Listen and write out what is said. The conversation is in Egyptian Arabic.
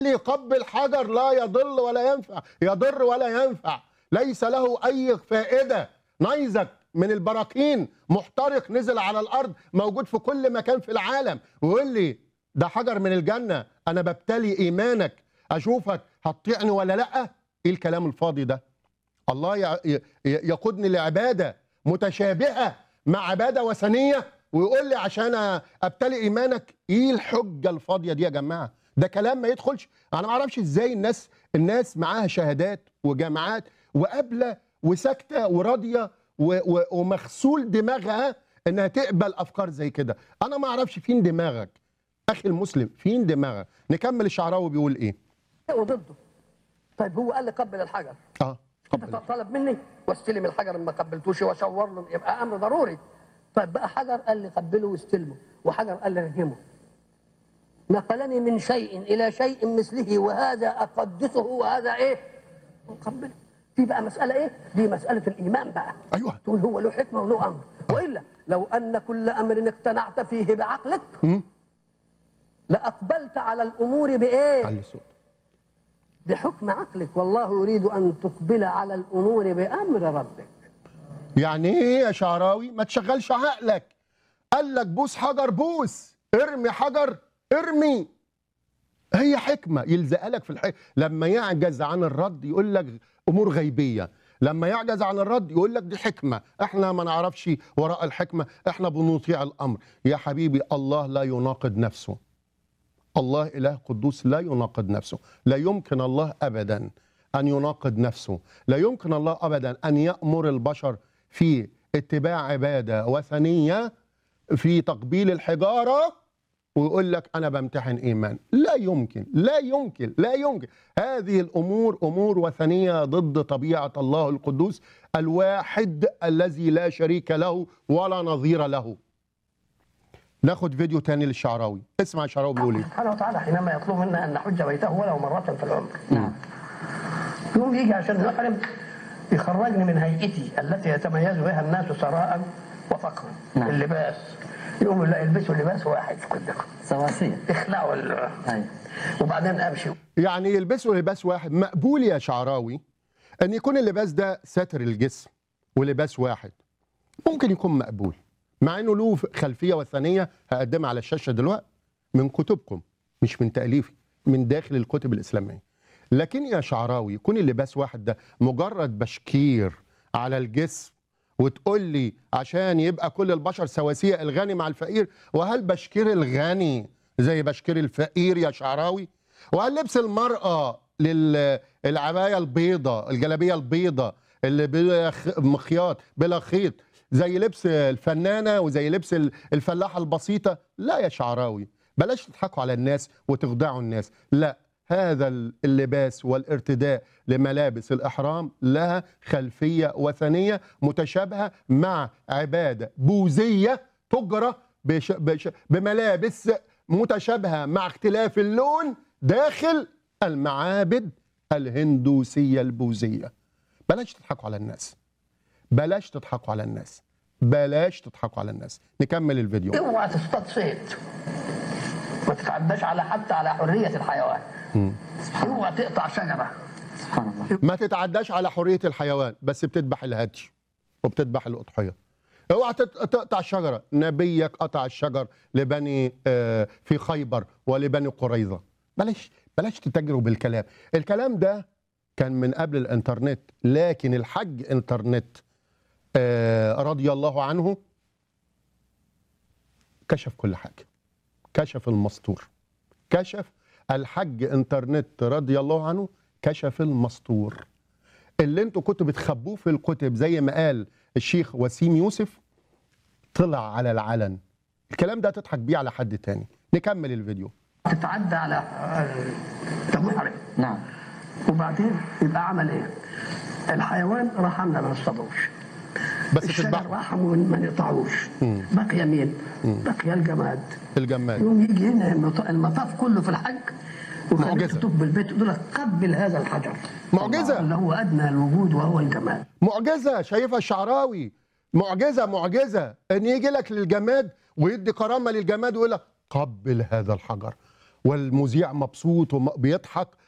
اللي يقبل حجر لا يضل ولا ينفع يضر ولا ينفع ليس له اي فائده نيزك من البراكين محترق نزل على الارض موجود في كل مكان في العالم ويقول لي ده حجر من الجنه انا ببتلي ايمانك اشوفك هتطيعني ولا لا ايه الكلام الفاضي ده الله يع- ي- ي- يقودني لعباده متشابهه مع عباده وثنيه ويقول لي عشان ابتلي ايمانك ايه الحجه الفاضيه دي يا جماعه ده كلام ما يدخلش انا ما اعرفش ازاي الناس الناس معاها شهادات وجامعات وقابله وساكته وراضيه و- و- ومغسول دماغها انها تقبل افكار زي كده انا ما اعرفش فين دماغك اخي المسلم فين دماغك نكمل الشعراوي بيقول ايه وضده طيب هو قال لي قبل الحجر اه انت قبل طلب مني واستلم الحجر ما قبلتوش واشاور له يبقى امر ضروري طيب بقى حجر قال لي قبله واستلمه وحجر قال لي رجمه نقلني من شيء الى شيء مثله وهذا اقدسه وهذا ايه قبله دي بقى مساله ايه دي مساله الايمان بقى ايوه تقول هو له حكمه وله امر والا لو ان كل امر اقتنعت فيه بعقلك مم. لاقبلت على الامور بايه علي الصوت بحكم عقلك والله يريد ان تقبل على الامور بامر ربك يعني ايه يا شعراوي ما تشغلش عقلك قال لك بوس حجر بوس ارمي حجر ارمي هي حكمة يلزق لك في الحكمة لما يعجز عن الرد يقول لك أمور غيبية لما يعجز عن الرد يقول لك دي حكمة احنا ما نعرفش وراء الحكمة احنا بنطيع الأمر يا حبيبي الله لا يناقض نفسه الله إله قدوس لا يناقض نفسه لا يمكن الله أبدا أن يناقض نفسه لا يمكن الله أبدا أن يأمر البشر في اتباع عبادة وثنية في تقبيل الحجارة ويقول لك أنا بمتحن إيمان لا يمكن لا يمكن لا يمكن هذه الأمور أمور وثنية ضد طبيعة الله القدوس الواحد الذي لا شريك له ولا نظير له ناخد فيديو تاني للشعراوي اسمع الشعراوي بيقول ايه سبحانه وتعالى حينما يطلب منا ان نحج بيته ولو مره في العمر نعم يوم يجي عشان نحرم يخرجني من هيئتي التي يتميز بها الناس ثراء وفقرا نعم. اللباس يقوموا لا يلبسوا لباس واحد كلكم سواسية اخلعوا ال- أي وبعدين امشي يعني يلبسوا لباس واحد مقبول يا شعراوي ان يكون اللباس ده ساتر الجسم ولباس واحد ممكن يكون مقبول مع انه له خلفيه وثنيه هقدمها على الشاشه دلوقتي من كتبكم مش من تاليفي من داخل الكتب الاسلاميه لكن يا شعراوي يكون اللباس واحد ده مجرد بشكير على الجسم وتقول لي عشان يبقى كل البشر سواسية الغني مع الفقير وهل بشكير الغني زي بشكير الفقير يا شعراوي وهل لبس المرأة للعباية البيضة الجلابية البيضة اللي بلا خ- مخياط بلا خيط زي لبس الفنانة وزي لبس ال- الفلاحة البسيطة لا يا شعراوي بلاش تضحكوا على الناس وتخدعوا الناس لا هذا اللباس والارتداء لملابس الإحرام لها خلفية وثنية متشابهة مع عبادة بوذية تجرى بش بش بملابس متشابهة مع اختلاف اللون داخل المعابد الهندوسية البوذية بلاش تضحكوا على الناس بلاش تضحكوا على الناس بلاش تضحكوا على الناس نكمل الفيديو اوعى تصطاد صيد ما تتعداش على حتى على حريه الحيوان اوعى تقطع شجره سبحان الله ما تتعداش على حريه الحيوان بس بتذبح الهدي وبتذبح الاضحيه اوعى تت- تقطع الشجره نبيك قطع الشجر لبني آه، في خيبر ولبني قريظه بلاش بلاش تتاجروا بالكلام الكلام ده كان من قبل الانترنت لكن الحج انترنت آه، رضي الله عنه كشف كل حاجه كشف المستور كشف الحج انترنت رضي الله عنه كشف المستور اللي انتوا كنتوا بتخبوه في الكتب زي ما قال الشيخ وسيم يوسف طلع على العلن الكلام ده تضحك بيه على حد تاني نكمل الفيديو تتعدى على ده محرم نعم وبعدين يبقى عمل ايه؟ الحيوان رحمنا ما نصطادوش بس الشجر تذبحه رحموا ما نقطعوش بقي مين؟ بقي الجماد الجمال يوم يجي هنا المط- المطاف كله في الحج وخليك معجزة. تطوف بالبيت يقول لك قبل هذا الحجر معجزة. اللي هو ادنى الوجود وهو الجمال معجزه شايفها الشعراوي معجزه معجزه ان يجي لك للجماد ويدي كرامه للجماد ويقول لك قبل هذا الحجر والمذيع مبسوط وبيضحك